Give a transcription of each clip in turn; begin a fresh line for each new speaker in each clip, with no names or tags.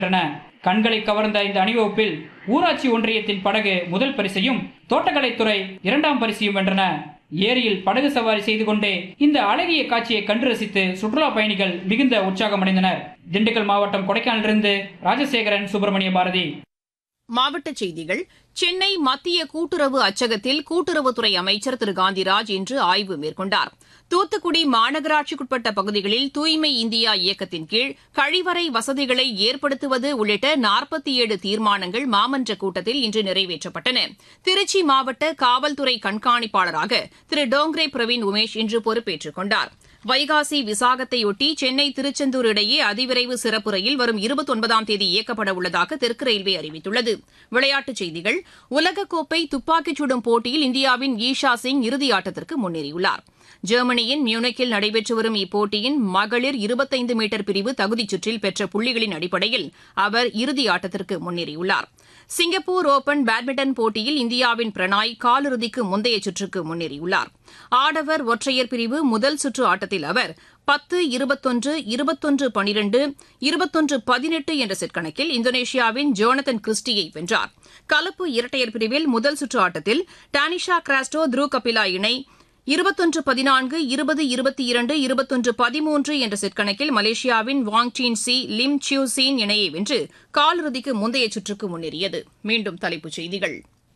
கண்களை கவர்ந்த இந்த அணிவகுப்பில் ஊராட்சி ஒன்றியத்தின் படகு முதல் பரிசையும் தோட்டக்கலைத்துறை இரண்டாம் பரிசையும் வென்றன ஏரியில் படகு சவாரி செய்து கொண்டே இந்த அழகிய காட்சியை கண்டு ரசித்து சுற்றுலா பயணிகள் மிகுந்த உற்சாகமடைந்தனர் திண்டுக்கல் மாவட்டம் கொடைக்கானலிருந்து ராஜசேகரன் சுப்பிரமணிய பாரதி
மாவட்டச் செய்திகள் சென்னை மத்திய கூட்டுறவு அச்சகத்தில் கூட்டுறவுத்துறை அமைச்சர் திரு காந்திராஜ் இன்று ஆய்வு மேற்கொண்டார் தூத்துக்குடி மாநகராட்சிக்குட்பட்ட பகுதிகளில் தூய்மை இந்தியா இயக்கத்தின் கீழ் கழிவறை வசதிகளை ஏற்படுத்துவது உள்ளிட்ட நாற்பத்தி ஏழு தீர்மானங்கள் மாமன்ற கூட்டத்தில் இன்று நிறைவேற்றப்பட்டன திருச்சி மாவட்ட காவல்துறை கண்காணிப்பாளராக திரு டோங்ரே பிரவீன் உமேஷ் இன்று பொறுப்பேற்றுக் கொண்டார் வைகாசி விசாகத்தையொட்டி சென்னை திருச்செந்தூர் இடையே அதிவிரைவு சிறப்பு ரயில் வரும் இருபத்தொன்பதாம் தேதி இயக்கப்பட உள்ளதாக தெற்கு ரயில்வே அறிவித்துள்ளது விளையாட்டுச் செய்திகள் உலகக்கோப்பை துப்பாக்கிச் சுடும் போட்டியில் இந்தியாவின் ஈஷா சிங் இறுதியாட்டத்திற்கு முன்னேறியுள்ளார் ஜெர்மனியின் மியூனிக்கில் நடைபெற்று வரும் இப்போட்டியின் மகளிர் இருபத்தைந்து மீட்டர் பிரிவு தகுதிச் சுற்றில் பெற்ற புள்ளிகளின் அடிப்படையில் அவர் இறுதியாட்டத்திற்கு முன்னேறியுள்ளார் சிங்கப்பூர் ஓபன் பேட்மிண்டன் போட்டியில் இந்தியாவின் பிரணாய் காலிறுதிக்கு முந்தைய சுற்றுக்கு முன்னேறியுள்ளார் ஆடவர் ஒற்றையர் பிரிவு முதல் சுற்று ஆட்டத்தில் அவர் பத்து இருபத்தொன்று இருபத்தொன்று பனிரெண்டு இருபத்தொன்று பதினெட்டு என்ற செட் கணக்கில் இந்தோனேஷியாவின் ஜோனதன் கிறிஸ்டியை வென்றார் கலப்பு இரட்டையர் பிரிவில் முதல் சுற்று ஆட்டத்தில் டானிஷா கிராஸ்டோ த்ரூ கபிலா இணை இருபத்தொன்று பதினான்கு இருபது இருபத்தி இரண்டு இருபத்தொன்று பதிமூன்று என்ற செட் கணக்கில் மலேசியாவின் Wang Shen Chi Lim Chiu Sien இணையை வென்று காலிறுதிக்கு முந்தைய சுற்றுக்கு முன்னேறியது மீண்டும் தலைப்புச் செய்திகள்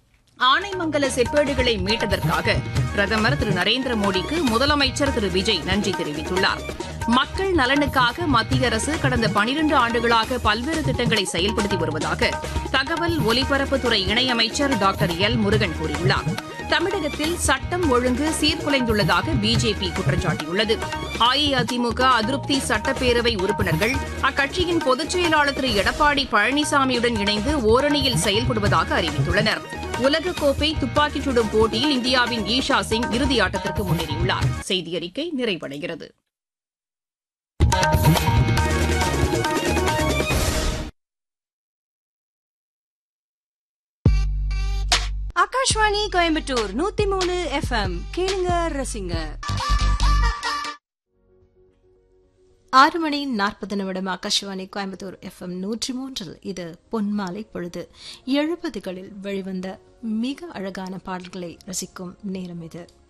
ஆனைமங்கல செப்பேடுகளை மீட்டதற்காக பிரதமர் திரு நரேந்திர மோடிக்கு முதலமைச்சர் திரு விஜய் நன்றி தெரிவித்துள்ளார் மக்கள் நலனுக்காக மத்திய அரசு கடந்த பனிரண்டு ஆண்டுகளாக பல்வேறு திட்டங்களை செயல்படுத்தி வருவதாக தகவல் ஒலிபரப்புத்துறை இணையமைச்சர் டாக்டர் எல் முருகன் கூறியுள்ளார் தமிழகத்தில் சட்டம் ஒழுங்கு சீர்குலைந்துள்ளதாக பிஜேபி குற்றம் சாட்டியுள்ளது அஇஅதிமுக அதிருப்தி சட்டப்பேரவை உறுப்பினர்கள் அக்கட்சியின் பொதுச் செயலாளர் திரு எடப்பாடி பழனிசாமியுடன் இணைந்து ஓரணியில் செயல்படுவதாக அறிவித்துள்ளனர் உலகக்கோப்பை துப்பாக்கிச் சுடும் போட்டியில் இந்தியாவின் ஈஷா சிங் இறுதியாட்டத்திற்கு முன்னேறியுள்ளார் செய்தியறிக்கை நிறைவடைகிறது
ஆகாஷ்வாணி கோயம்புத்தூர் நூத்தி மூணு எஃப்எம் கேளுங்க ரசிங்க ஆறு மணி நாற்பது நிமிடம் ஆகாஷ்வாணி கோயம்புத்தூர் எஃப்எம் நூற்றி மூன்றில் இது பொன்மாலை பொழுது எழுபதுகளில் வெளிவந்த மிக அழகான பாடல்களை ரசிக்கும் நேரம் இது